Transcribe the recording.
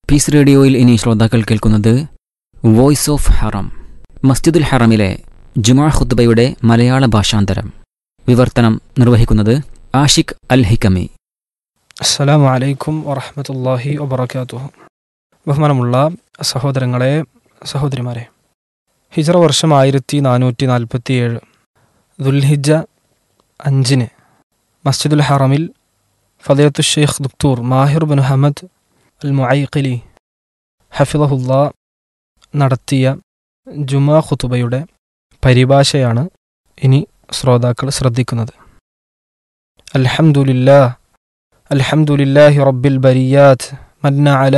piece റേഡിയോയിൽ ഇനി ശ്രോതാക്കൾ കേൾക്കുന്നത് വോയിസ് ഓഫ് ഹറം മസ്ജിദുൽ ഹറമിലെ ജുമാ ഖുദ്ബയുടെ മലയാള ഭാഷാന്തരം വിവർത്തനം നിർവഹിക്കുന്നത് ആഷിഖ് അൽ ഹിക്കമി അസ്സലാമു അലൈക്കും വറഹമത്തല്ലാഹി വബർക്കാത്തുഹു ബഹുമാനമുള്ള സഹോദരങ്ങളെ സഹോദരിമാരെ ഹിജറ വർഷം ആയിരത്തി നാനൂറ്റി നാൽപ്പത്തിയേഴ് ദുൽഹിജ അഞ്ചിന് മസ്ജിദുൽ ഹറമിൽ ഫതയത്തു ഷെയ്ഖ് ദുക്തൂർ Maher bin Hamad al Muaiqly ഹഫിദഹുല്ല നടത്തിയ ജുമാ ഖുതുബയുടെ പരിഭാഷയാണ് ഇനി ശ്രോതാക്കൾ ശ്രദ്ധിക്കുന്നത് അൽഹംദുലില്ലാ الحمد لله رب البريات من على